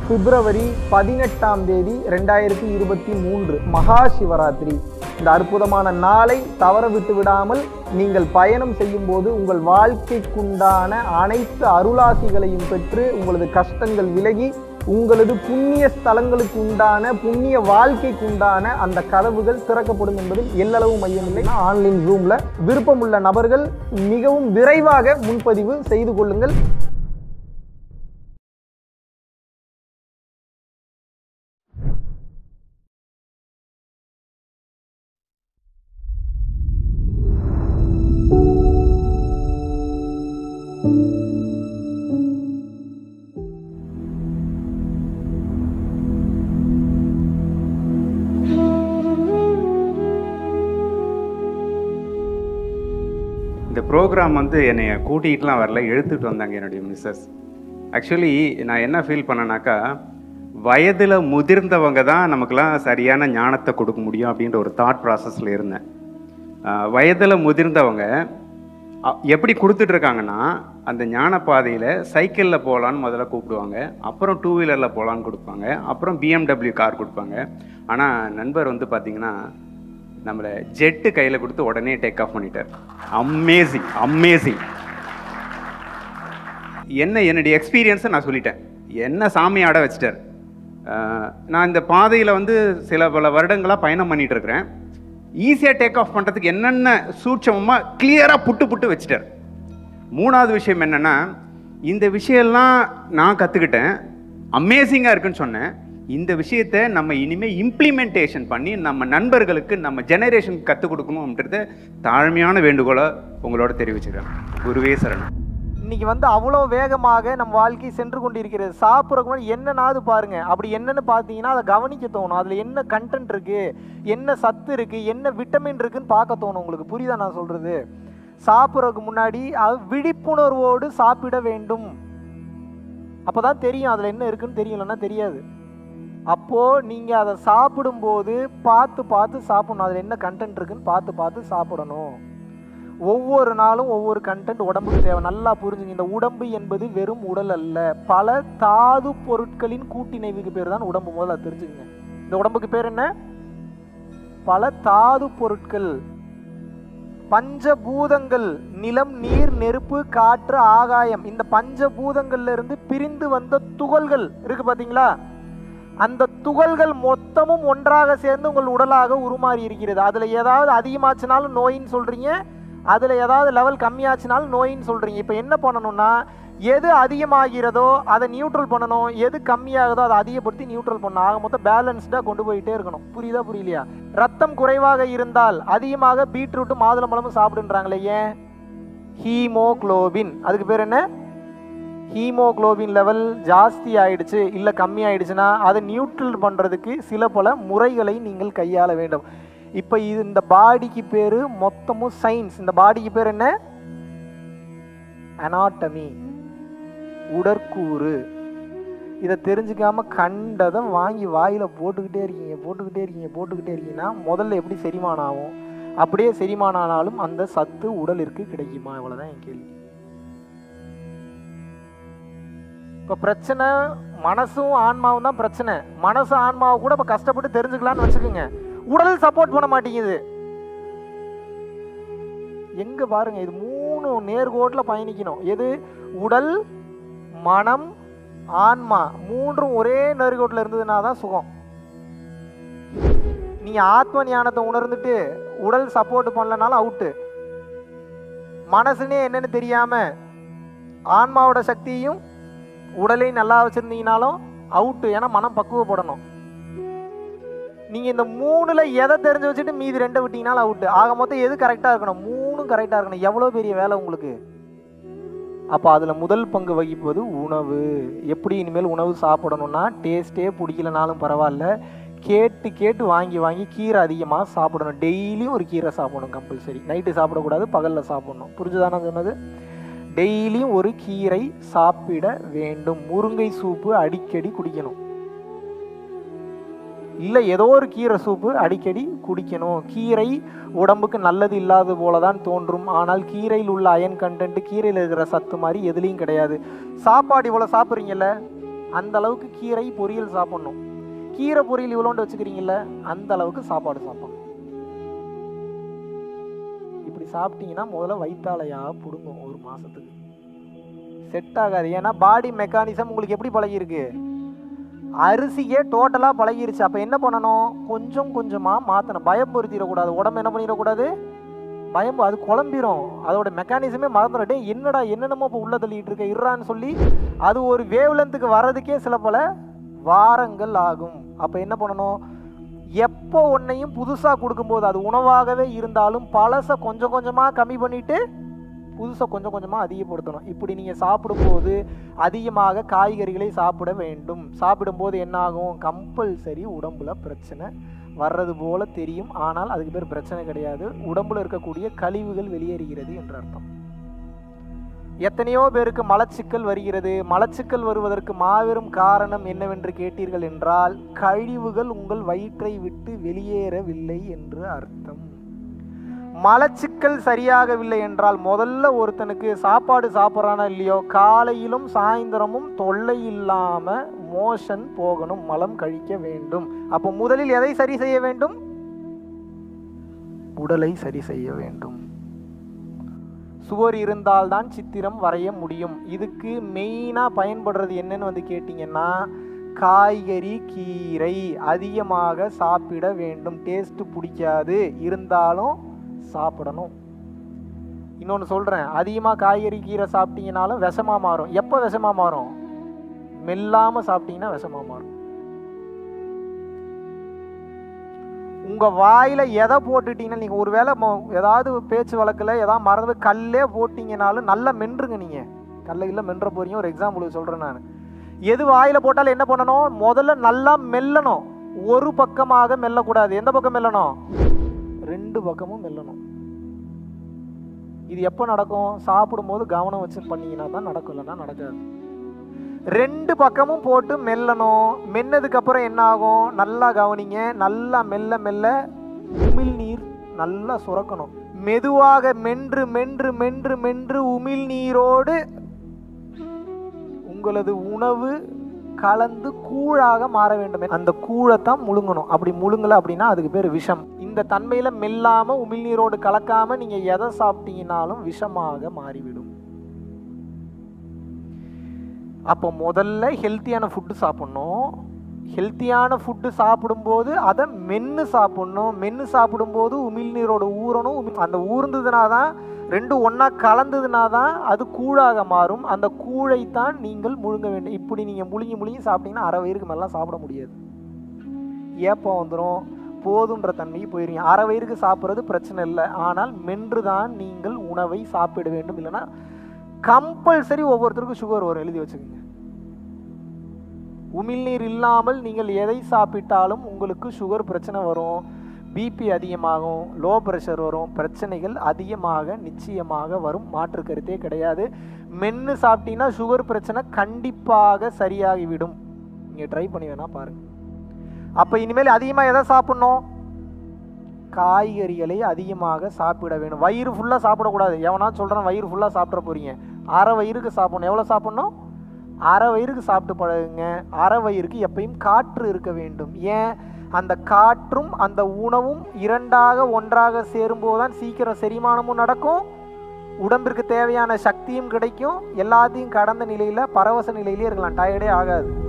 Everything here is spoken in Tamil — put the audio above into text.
பிப்ரவரி பதினெட்டாம் தேதி ரெண்டாயிரத்தி இருபத்தி மூன்று மகா சிவராத்திரி இந்த அற்புதமான நாளை தவற விட்டு விடாமல் நீங்கள் பயணம் செய்யும் போது உங்கள் வாழ்க்கைக்குண்டான அனைத்து அருளாசிகளையும் பெற்று உங்களது கஷ்டங்கள் விலகி உங்களது புண்ணிய ஸ்தலங்களுக்கு உண்டான புண்ணிய வாழ்க்கைக்கு உண்டான அந்த கதவுகள் திறக்கப்படும் என்பதில் எல்லளவு மையமில்லை ஆன்லைன் ரூம்ல விருப்பமுள்ள நபர்கள் மிகவும் விரைவாக முன்பதிவு செய்து கொள்ளுங்கள் இந்த ப்ரோக்ராம் வந்து என்னை கூட்டிகிட்டுலாம் வரல எழுத்துட்டு வந்தாங்க என்னுடைய மிஸ்ஸஸ் ஆக்சுவலி நான் என்ன ஃபீல் பண்ணேனாக்கா வயதில் முதிர்ந்தவங்க தான் நமக்கெல்லாம் சரியான ஞானத்தை கொடுக்க முடியும் அப்படின்ற ஒரு தாட் ப்ராசஸில் இருந்தேன் வயதில் முதிர்ந்தவங்க அ- எப்படி கொடுத்துட்டு இருக்காங்கன்னா அந்த ஞான பாதையில் சைக்கிளில் போகலான்னு முதல்ல கூப்பிடுவாங்க அப்புறம் டூ வீலரில் போகலான்னு கொடுப்பாங்க அப்புறம் பிஎம்டபிள்யூ கார் கொடுப்பாங்க ஆனால் நண்பர் வந்து பார்த்தீங்கன்னா நம்மளை ஜெட்டு கையில் கொடுத்து உடனே டேக் ஆஃப் பண்ணிட்டார் அமேசிங் அமேசிங் என்ன என்னுடைய எக்ஸ்பீரியன்ஸை நான் சொல்லிட்டேன் என்ன சாமி ஆட வச்சிட்டார் அஹ், நான் இந்த பாதையில் வந்து சில பல வருடங்களாக பயணம் பண்ணிட்டு இருக்கிறேன் ஈஸியாக டேக் ஆஃப் பண்ணுறதுக்கு என்னென்ன சூட்சமமாக கிளியராக புட்டு புட்டு வச்சிட்டார் மூணாவது விஷயம் என்னென்னா இந்த விஷயம்லாம் நான் கற்றுக்கிட்டேன் அமேசிங்காக இருக்குன்னு சொன்னேன் இந்த விஷயத்தை நம்ம இனிமேல் இம்ப்ளிமெண்டேஷன் பண்ணி நம்ம நண்பர்களுக்கு நம்ம ஜெனரேஷனுக்கு கற்றுக் கொடுக்கணும்ன்றத தாழ்மையான வேண்டுகோளை உங்களோட தெரிவிச்சுக்கிறேன் குருவே சரணம் இன்னைக்கு வந்து அவ்வளோ வேகமாக நம்ம வாழ்க்கை சென்று கொண்டிருக்கிறது சாப்பிட்றதுக்கு முன்னாடி என்னன்னாவது பாருங்க அப்படி என்னன்னு பார்த்தீங்கன்னா அதை கவனிக்க தோணும் அதில் என்ன கண்டென்ட் இருக்கு என்ன சத்து இருக்கு என்ன விட்டமின் இருக்குன்னு பார்க்க தோணும் உங்களுக்கு புரியுதா நான் சொல்றது சாப்பிட்றதுக்கு முன்னாடி அது விழிப்புணர்வோடு சாப்பிட வேண்டும் அப்பதான் தெரியும் அதில் என்ன இருக்குன்னு தெரியும் இல்லைன்னா தெரியாது அப்போ நீங்க அதை சாப்பிடும்போது பார்த்து பார்த்து சாப்பிடணும் அதில் என்ன கண்டென்ட் இருக்குன்னு பார்த்து பார்த்து சாப்பிடணும் ஒவ்வொரு நாளும் ஒவ்வொரு கண்டென்ட் உடம்புக்கு தேவை நல்லா புரிஞ்சுங்க இந்த உடம்பு என்பது வெறும் உடல் அல்ல பல தாது பொருட்களின் கூட்டிணைவுக்கு பேர் தான் உடம்பு முதல்ல அது தெரிஞ்சுக்கங்க இந்த உடம்புக்கு பேர் என்ன பல தாது பொருட்கள் பஞ்சபூதங்கள் நிலம் நீர் நெருப்பு காற்று ஆகாயம் இந்த பஞ்சபூதங்கள்ல இருந்து பிரிந்து வந்த துகள்கள் இருக்கு பாத்தீங்களா அந்த துகள்கள் மொத்தமும் ஒன்றாக சேர்ந்து உங்கள் உடலாக உருமாறி இருக்கிறது அதுல ஏதாவது அதிகமாச்சுனாலும் நோயின்னு சொல்றீங்க அதுல ஏதாவது லெவல் கம்மியாச்சுனாலும் நோயின்னு சொல்றீங்க இப்போ என்ன பண்ணணும்னா எது அதிகமாகிறதோ அதை நியூட்ரல் பண்ணணும் எது கம்மியாகுதோ அதை அதிகப்படுத்தி நியூட்ரல் பண்ணணும் ஆக மொத்தம் பேலன்ஸ்டாக கொண்டு போயிட்டே இருக்கணும் புரியுதா புரியலையா ரத்தம் குறைவாக இருந்தால் அதிகமாக பீட்ரூட்டு மாதுளம்பழமும் சாப்பிடுன்றாங்களே ஏன் ஹீமோகுளோபின் அதுக்கு பேர் என்ன ஹீமோகுளோபின் லெவல் ஜாஸ்தி ஆயிடுச்சு இல்லை கம்மி ஆயிடுச்சுன்னா அதை நியூட்ரல் பண்ணுறதுக்கு சில பல முறைகளை நீங்கள் கையாள வேண்டும் இப்போ இது இந்த பாடிக்கு பேர் மொத்தமும் சயின்ஸ் இந்த பாடிக்கு பேர் என்ன அனாட்டமி உடற்கூறு இதை தெரிஞ்சுக்காம கண்டதை வாங்கி வாயில போட்டுக்கிட்டே இருக்கீங்க போட்டுக்கிட்டே இருக்கீங்க போட்டுக்கிட்டே இருக்கீங்கன்னா முதல்ல எப்படி செரிமானம் ஆகும் அப்படியே செரிமானம் ஆனாலும் அந்த சத்து உடலிற்கு கிடைக்குமா இவ்வளவுதான் என் கேள்வி இப்போ பிரச்சனை மனசும் ஆன்மாவும் தான் பிரச்சனை மனசு ஆன்மாவை கூட இப்போ கஷ்டப்பட்டு தெரிஞ்சுக்கலாம்னு வச்சுக்கோங்க உடல் சப்போர்ட் பண்ண மாட்டேங்குது எங்க பாருங்க இது மூணு நேர்கோட்டில் பயணிக்கணும் எது உடல் மனம் ஆன்மா மூன்றும் ஒரே நேர்கோட்டில் இருந்ததுனா தான் சுகம் நீங்க ஆத்ம ஞானத்தை உணர்ந்துட்டு உடல் சப்போர்ட் பண்ணலனாலும் அவுட்டு மனசுனே என்னன்னு தெரியாம ஆன்மாவோட சக்தியும் உடலையும் நல்லா வச்சிருந்தீங்கனாலும் அவுட்டு ஏன்னா மனம் பக்குவப்படணும் நீங்க இந்த மூணுல எதை தெரிஞ்சு வச்சுட்டு மீதி ரெண்டை விட்டீங்கனாலும் அவுட்டு ஆக மொத்தம் எது கரெக்டா இருக்கணும் மூணும் கரெக்டா இருக்கணும் எவ்வளவு பெரிய வேலை உங்களுக்கு அப்போ அதில் முதல் பங்கு வகிப்பது உணவு எப்படி இனிமேல் உணவு சாப்பிடணும்னா டேஸ்ட்டே பிடிக்கலனாலும் பரவாயில்ல கேட்டு கேட்டு வாங்கி வாங்கி கீரை அதிகமாக சாப்பிடணும் டெய்லியும் ஒரு கீரை சாப்பிடணும் கம்பல்சரி நைட்டு சாப்பிடக்கூடாது பகலில் சாப்பிடணும் புரிஞ்சுதானே சொன்னது டெய்லியும் ஒரு கீரை சாப்பிட வேண்டும் முருங்கை சூப்பு அடிக்கடி குடிக்கணும் இல்லை ஏதோ ஒரு கீரை சூப்பு அடிக்கடி குடிக்கணும் கீரை உடம்புக்கு நல்லது இல்லாத போல தான் தோன்றும் ஆனால் கீரையில் உள்ள அயன் கண்டென்ட் கீரையில் இருக்கிற சத்து மாதிரி எதுலேயும் கிடையாது சாப்பாடு இவ்வளோ சாப்பிட்றீங்கல்ல அந்த அளவுக்கு கீரை பொரியல் சாப்பிடணும் கீரை பொரியல் இவ்வளோண்டு வச்சுக்கிறீங்கல்ல அந்த அளவுக்கு சாப்பாடு சாப்பிடணும் இப்படி சாப்பிட்டீங்கன்னா முதல்ல வயிற்றாலையா பிடுங்கும் ஒரு மாசத்துக்கு செட் ஆகாது ஏன்னா பாடி மெக்கானிசம் உங்களுக்கு எப்படி பழகிருக்கு அரிசியே டோட்டலாக பழகிருச்சு அப்போ என்ன பண்ணணும் கொஞ்சம் கொஞ்சமாக மாற்றணும் பயம் பொருத்திடக்கூடாது உடம்பு என்ன பண்ணிடக்கூடாது பயம் அது குழம்பிரும் அதோட மெக்கானிசமே மறந்துடும் டேய் என்னடா என்னென்னமோ இப்போ உள்ள தள்ளிட்டு இருக்க இருறான்னு சொல்லி அது ஒரு வேவ்லென்த்துக்கு வர்றதுக்கே சில பல வாரங்கள் ஆகும் அப்போ என்ன பண்ணணும் எப்போ ஒன்றையும் புதுசாக கொடுக்கும்போது அது உணவாகவே இருந்தாலும் பழசை கொஞ்சம் கொஞ்சமாக கம்மி பண்ணிட்டு புதுசை கொஞ்சம் கொஞ்சமாக அதிகப்படுத்தணும் இப்படி நீங்கள் சாப்பிடும்போது அதிகமாக காய்கறிகளை சாப்பிட வேண்டும் சாப்பிடும்போது என்னாகும் கம்பல்சரி உடம்புல பிரச்சனை வர்றது போல தெரியும் ஆனால் அதுக்கு பேர் பிரச்சனை கிடையாது உடம்புல இருக்கக்கூடிய கழிவுகள் வெளியேறுகிறது என்று அர்த்தம் எத்தனையோ பேருக்கு மலச்சிக்கல் வருகிறது மலச்சிக்கல் வருவதற்கு மாபெரும் காரணம் என்னவென்று கேட்டீர்கள் என்றால் கழிவுகள் உங்கள் வயிற்றை விட்டு வெளியேறவில்லை என்று அர்த்தம் மலச்சிக்கல் சரியாகவில்லை என்றால் முதல்ல ஒருத்தனுக்கு சாப்பாடு சாப்பிட்றானா இல்லையோ காலையிலும் சாயந்தரமும் தொல்லை இல்லாம மோஷன் போகணும் மலம் கழிக்க வேண்டும் அப்போ முதலில் எதை சரி செய்ய வேண்டும் உடலை சரி செய்ய வேண்டும் சுவர் இருந்தால்தான் சித்திரம் வரைய முடியும் இதுக்கு மெயினாக பயன்படுறது என்னன்னு வந்து கேட்டிங்கன்னா காய்கறி கீரை அதிகமாக சாப்பிட வேண்டும் டேஸ்ட் பிடிக்காது இருந்தாலும் சாப்பிடணும் இன்னொன்று சொல்கிறேன் அதிகமாக காய்கறி கீரை சாப்பிட்டீங்கனாலும் விஷமாக மாறும் எப்போ விஷமாக மாறும் மெல்லாமல் சாப்பிட்டீங்கன்னா விஷமாக மாறும் உங்கள் வாயில் எதை போட்டுட்டீங்கன்னா நீங்கள் ஒரு வேளை ஏதாவது பேச்சு வழக்கில் ஏதாவது மறந்து கல்லே போட்டிங்கனாலும் நல்லா மென்றுங்க நீங்கள் கல்ல இல்லை மென்ற போறீங்க ஒரு எக்ஸாம்பிளுக்கு சொல்கிறேன் நான் எது வாயில் போட்டாலும் என்ன பண்ணணும் முதல்ல நல்லா மெல்லணும் ஒரு பக்கமாக மெல்லக்கூடாது எந்த பக்கம் மெல்லணும் ரெண்டு பக்கமும் மெல்லணும் இது எப்போ நடக்கும் சாப்பிடும்போது கவனம் வச்சு பண்ணீங்கன்னா தான் நடக்கும் இல்லைன்னா நடக்காது ரெண்டு பக்கமும் போட்டு மெல்லணும் மென்னதுக்கு அப்புறம் என்ன ஆகும் நல்லா கவனிங்க நல்லா மெல்ல மெல்ல உமிழ் நீர் நல்லா சுரக்கணும் மெதுவாக மென்று மென்று மென்று மென்று உமிழ் நீரோடு உங்களது உணவு கலந்து கூழாக மாற வேண்டும் அந்த கூழைத்தான் முழுங்கணும் அப்படி முழுங்கல அப்படின்னா அதுக்கு பேர் விஷம் இந்த தன்மையில மெல்லாம உமிழ்நீரோடு கலக்காம நீங்க எதை சாப்பிட்டீங்கனாலும் விஷமாக மாறிவிடும் அப்போ முதல்ல ஹெல்த்தியான ஃபுட்டு சாப்பிட்ணும் ஹெல்த்தியான ஃபுட்டு சாப்பிடும்போது அதை மென்று சாப்பிட்ணும் மென்று சாப்பிடும்போது உமிழ்நீரோட ஊறணும் உமி- அந்த ஊர்ந்ததுனா தான் ரெண்டும் ஒன்றா கலந்ததுனா தான் அது கூழாக மாறும் அந்த கூழைத்தான் நீங்கள் முழுங்க வேண்டும் இப்படி நீங்கள் முழுங்கி முழுங்கி சாப்பிட்டீங்கன்னா அரை வயிறுக்கு மேலாம் சாப்பிட முடியாது ஏப்பம் வந்துடும் போதுன்ற தன்மைக்கு போயிருவீங்க அரை வயிறுக்கு சாப்பிட்றது பிரச்சனை இல்லை ஆனால் மென்று தான் நீங்கள் உணவை சாப்பிட வேண்டும் இல்லைன்னா கம்பல்சரி ஒவ்வொருத்தருக்கும் சுகர் வரும் எழுதி வச்சுக்கோங்க உமிழ்நீர் இல்லாமல் நீங்கள் எதை சாப்பிட்டாலும் உங்களுக்கு சுகர் பிரச்சனை வரும் பிபி அதிகமாகும் லோ ப்ரெஷர் வரும் பிரச்சனைகள் அதிகமாக நிச்சயமாக வரும் மாற்று கருத்தே கிடையாது மென்று சாப்பிட்டீங்கன்னா சுகர் பிரச்சனை கண்டிப்பாக சரியாகிவிடும் நீங்கள் ட்ரை பண்ணி வேணா பாருங்க அப்போ இனிமேல் அதிகமாக எதை சாப்பிட்ணும் காய்கறிகளை அதிகமாக சாப்பிட வேணும் வயிறு ஃபுல்லாக சாப்பிடக்கூடாது எவனா சொல்கிறேன் வயிறு ஃபுல்லாக சாப்பிட போறீங்க அரை வயிறுக்கு சாப்பிடணும் எவ்வளோ சாப்பிடணும் அரை வயிறுக்கு சாப்பிட்டு பழகுங்க அரை வயிறுக்கு எப்பயும் காற்று இருக்க வேண்டும் ஏன் அந்த காற்றும் அந்த உணவும் இரண்டாக ஒன்றாக சேரும்போது தான் சீக்கிரம் செரிமானமும் நடக்கும் உடம்பிற்கு தேவையான சக்தியும் கிடைக்கும் எல்லாத்தையும் கடந்த நிலையில் பரவச நிலையிலே இருக்கலாம் டயர்டே ஆகாது